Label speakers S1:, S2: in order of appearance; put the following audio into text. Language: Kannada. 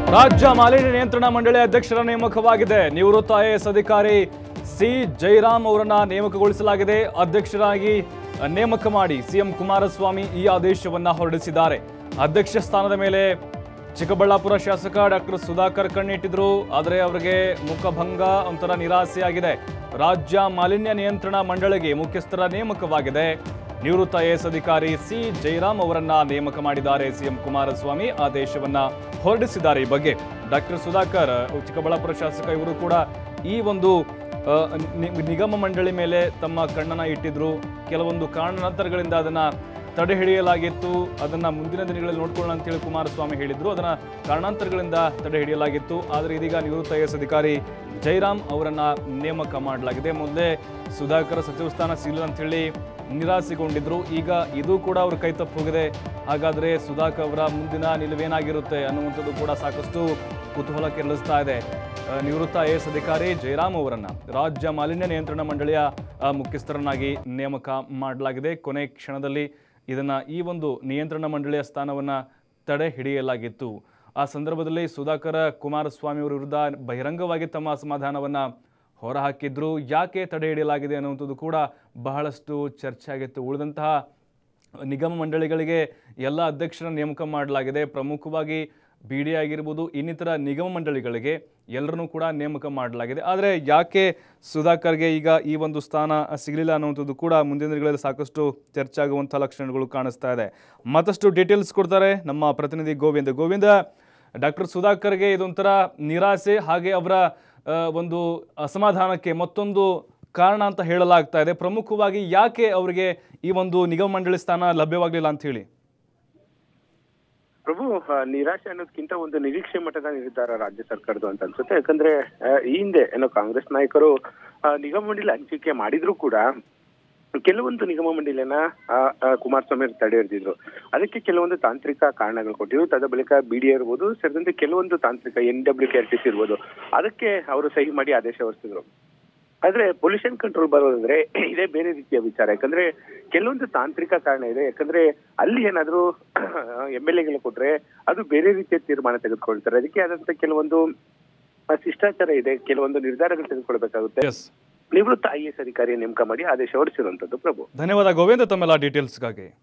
S1: ರಾಜ್ಯ ಮಾಲಿನ್ಯ ನಿಯಂತ್ರಣ ಮಂಡಳಿ ಅಧ್ಯಕ್ಷರ ನೇಮಕವಾಗಿದೆ ನಿವೃತ್ತ ಐಎಎಸ್ ಅಧಿಕಾರಿ ಸಿ ಜೈರಾಮ್ ಅವರನ್ನ ನೇಮಕಗೊಳಿಸಲಾಗಿದೆ ಅಧ್ಯಕ್ಷರಾಗಿ ನೇಮಕ ಮಾಡಿ ಸಿಎಂ ಕುಮಾರಸ್ವಾಮಿ ಈ ಆದೇಶವನ್ನ ಹೊರಡಿಸಿದ್ದಾರೆ ಅಧ್ಯಕ್ಷ ಸ್ಥಾನದ ಮೇಲೆ ಚಿಕ್ಕಬಳ್ಳಾಪುರ ಶಾಸಕ ಡಾಕ್ಟರ್ ಸುಧಾಕರ್ ಕಣ್ಣಿಟ್ಟಿದ್ರು ಆದರೆ ಅವರಿಗೆ ಮುಖಭಂಗ ಒಂಥರ ನಿರಾಸೆಯಾಗಿದೆ ರಾಜ್ಯ ಮಾಲಿನ್ಯ ನಿಯಂತ್ರಣ ಮಂಡಳಿಗೆ ಮುಖ್ಯಸ್ಥರ ನೇಮಕವಾಗಿದೆ ನಿವೃತ್ತ ಐಎಎಸ್ ಅಧಿಕಾರಿ ಸಿ ಜೈರಾಮ್ ಅವರನ್ನ ನೇಮಕ ಮಾಡಿದ್ದಾರೆ ಸಿಎಂ ಕುಮಾರಸ್ವಾಮಿ ಆದೇಶವನ್ನ ಹೊರಡಿಸಿದ್ದಾರೆ ಈ ಬಗ್ಗೆ ಡಾಕ್ಟರ್ ಸುಧಾಕರ್ ಚಿಕ್ಕಬಳ್ಳಾಪುರ ಶಾಸಕ ಇವರು ಕೂಡ ಈ ಒಂದು ಆ, ನಿ- ನಿಗಮ ಮಂಡಳಿ ಮೇಲೆ ತಮ್ಮ ಕಣ್ಣನ್ನ ಇಟ್ಟಿದ್ರು ಕೆಲವೊಂದು ಕಾರಣಾಂತರಗಳಿಂದ ಅದನ್ನ ತಡೆ ಹಿಡಿಯಲಾಗಿತ್ತು ಅದನ್ನ ಮುಂದಿನ ದಿನಗಳಲ್ಲಿ ನೋಡ್ಕೊಳ್ಳೋಣ ಅಂತೇಳಿ ಕುಮಾರಸ್ವಾಮಿ ಹೇಳಿದ್ರು ಅದನ್ನ ಕಾರಣಾಂತರಗಳಿಂದ ತಡೆ ಹಿಡಿಯಲಾಗಿತ್ತು ಆದರೆ ಇದೀಗ ನಿವೃತ್ತ ಐಎಸ್ ಅಧಿಕಾರಿ ಜೈರಾಮ್ ಅವರನ್ನ ನೇಮಕ ಮಾಡಲಾಗಿದೆ ಮೊದಲೇ ಸುಧಾಕರ್ ಸಚಿವ ಸ್ಥಾನ ಸಿಗಲಿಲ್ಲ ಅಂತ ಹೇಳಿ ನಿರಾಸೆಗೊಂಡಿದ್ರು ಈಗ ಇದು ಕೂಡ ಅವ್ರ ಕೈ ತಪ್ಪು ಹೋಗಿದೆ ಹಾಗಾದ್ರೆ ಸುಧಾಕರ್ ಅವರ ಮುಂದಿನ ನಿಲುವೇನಾಗಿರುತ್ತೆ ಅನ್ನುವಂಥದ್ದು ಕೂಡ ಸಾಕಷ್ಟು ಕುತೂಹಲ ಕೆರಳಿಸ್ತಾ ಇದೆ ಆ, ನಿವೃತ್ತ ಐ ಎಸ್ ಅಧಿಕಾರಿ ಜಯರಾಮ್ ಅವರನ್ನ ರಾಜ್ಯ ಮಾಲಿನ್ಯ ನಿಯಂತ್ರಣ ಮಂಡಳಿಯ ಆ, ಮುಖ್ಯಸ್ಥರನ್ನಾಗಿ ನೇಮಕ ಮಾಡಲಾಗಿದೆ ಕೊನೆ ಕ್ಷಣದಲ್ಲಿ ಇದನ್ನ ಈ ಒಂದು ನಿಯಂತ್ರಣ ಮಂಡಳಿಯ ಸ್ಥಾನವನ್ನ ತಡೆ ಹಿಡಿಯಲಾಗಿತ್ತು ಆ ಸಂದರ್ಭದಲ್ಲಿ ಸುಧಾಕರ ಕುಮಾರಸ್ವಾಮಿ ಅವರ ವಿರುದ್ಧ ಬಹಿರಂಗವಾಗಿ ತಮ್ಮ ಅಸಮಾಧಾನವನ್ನ ಹೊರಹಾಕಿದ್ರು ಯಾಕೆ ತಡೆ ಹಿಡಿಯಲಾಗಿದೆ ಅನ್ನುವಂಥದ್ದು ಕೂಡ ಬಹಳಷ್ಟು ಚರ್ಚೆ ಆಗಿತ್ತು ಉಳಿದಂತಹ ನಿಗಮ ಮಂಡಳಿಗಳಿಗೆ ಎಲ್ಲ ಅಧ್ಯಕ್ಷರ ನೇಮಕ ಮಾಡಲಾಗಿದೆ ಪ್ರಮುಖವಾಗಿ ಬಿ ಡಿ ಆಗಿರ್ಬೋದು ಇನ್ನಿತರ ನಿಗಮ ಮಂಡಳಿಗಳಿಗೆ ಎಲ್ಲರನ್ನೂ ಕೂಡ ನೇಮಕ ಮಾಡಲಾಗಿದೆ ಆದರೆ ಯಾಕೆ ಸುಧಾಕರ್ಗೆ ಈಗ ಈ ಒಂದು ಸ್ಥಾನ ಸಿಗಲಿಲ್ಲ ಅನ್ನುವಂಥದ್ದು ಕೂಡ ಮುಂದಿನ ದಿನಗಳಲ್ಲಿ ಸಾಕಷ್ಟು ಚರ್ಚೆ ಆಗುವಂಥ ಲಕ್ಷಣಗಳು ಕಾಣಿಸ್ತಾ ಇದೆ ಮತ್ತಷ್ಟು ಡೀಟೇಲ್ಸ್ ಕೊಡ್ತಾರೆ ನಮ್ಮ ಪ್ರತಿನಿಧಿ ಗೋವಿಂದ ಗೋವಿಂದ ಡಾಕ್ಟರ್ ಸುಧಾಕರ್ಗೆ ಇದೊಂಥರ ನಿರಾಸೆ ಹಾಗೆ ಅವರ ಆ, ಒಂದು ಅಸಮಾಧಾನಕ್ಕೆ ಮತ್ತೊಂದು ಕಾರಣ ಅಂತ ಹೇಳಲಾಗ್ತಾ ಇದೆ ಪ್ರಮುಖವಾಗಿ ಯಾಕೆ ಅವರಿಗೆ ಈ ಒಂದು ನಿಗಮ ಮಂಡಳಿ ಸ್ಥಾನ ಲಭ್ಯವಾಗಲಿಲ್ಲ ಅಂತ ಹೇಳಿ
S2: ಪ್ರಭು ಆ, ನಿರಾಶೆ ಅನ್ನೋದಕ್ಕಿಂತ ಒಂದು ನಿರೀಕ್ಷೆ ಮಟ್ಟದ ನಿರ್ಧಾರ ರಾಜ್ಯ ಸರ್ಕಾರದ್ದು ಅಂತ ಅನ್ಸುತ್ತೆ ಯಾಕಂದ್ರೆ ಆ, ಈ ಹಿಂದೆ ಏನೋ ಕಾಂಗ್ರೆಸ್ ನಾಯಕರು ಆ, ನಿಗಮ ಮಂಡಳಿ ಹಂಚಿಕೆ ಮಾಡಿದ್ರು ಕೂಡ ಕೆಲವೊಂದು ನಿಗಮ ಮಂಡಳಿಯನ್ನ ಆ, ಆ, ಕುಮಾರಸ್ವಾಮಿ ಅವರು ತಡೆ ಹಿಡಿದಿದ್ರು ಅದಕ್ಕೆ ಕೆಲವೊಂದು ತಾಂತ್ರಿಕ ಕಾರಣಗಳು ಕೊಟ್ಟಿದ್ರು ತದ ಬಳಿಕ ಬಿಡಿ ಇರ್ಬೋದು ಸೇರಿದಂತೆ ಕೆಲವೊಂದು ತಾಂತ್ರಿಕ N W K R T C ಇರ್ಬೋದು ಅದಕ್ಕೆ ಅವರು ಸಹಿ ಮಾಡಿ ಆದೇಶ ಹೊರಿಸಿದ್ರು ಆದ್ರೆ ಪೊಲ್ಯೂಷನ್ ಕಂಟ್ರೋಲ್ ಬರೋದಂದ್ರೆ ಇದೇ ಬೇರೆ ರೀತಿಯ ವಿಚಾರ ಯಾಕಂದ್ರೆ ಕೆಲವೊಂದು ತಾಂತ್ರಿಕ ಕಾರಣ ಇದೆ ಯಾಕಂದ್ರೆ ಅಲ್ಲಿ ಏನಾದ್ರೂ ಎಂ ಎಲ್ ಎಗಳು ಕೊಟ್ರೆ ಅದು ಬೇರೆ ರೀತಿಯ ತೀರ್ಮಾನ ತೆಗೆದುಕೊಳ್ತಾರೆ ಅದಕ್ಕೆ ಆದಂತ ಕೆಲವೊಂದು ಆ, ಶಿಷ್ಟಾಚಾರ ಇದೆ ಕೆಲವೊಂದು ನಿರ್ಧಾರಗಳು ತೆಗೆದುಕೊಳ್ಬೇಕಾಗುತ್ತೆ
S1: ಎಸ್
S2: ನಿವೃತ್ತ ಐ ಎಸ್ ಅಧಿಕಾರಿಯ ನೇಮಕ ಮಾಡಿ ಆದೇಶ ಹೊರಡಿಸಿರುವಂತದ್ದು ಪ್ರಭು
S1: ಧನ್ಯವಾದ ಗೋವಿಂದ ತಮ್ಮೆಲ್ಲ ಡೀಟೇಲ್ಸ್ಗಾಗಿ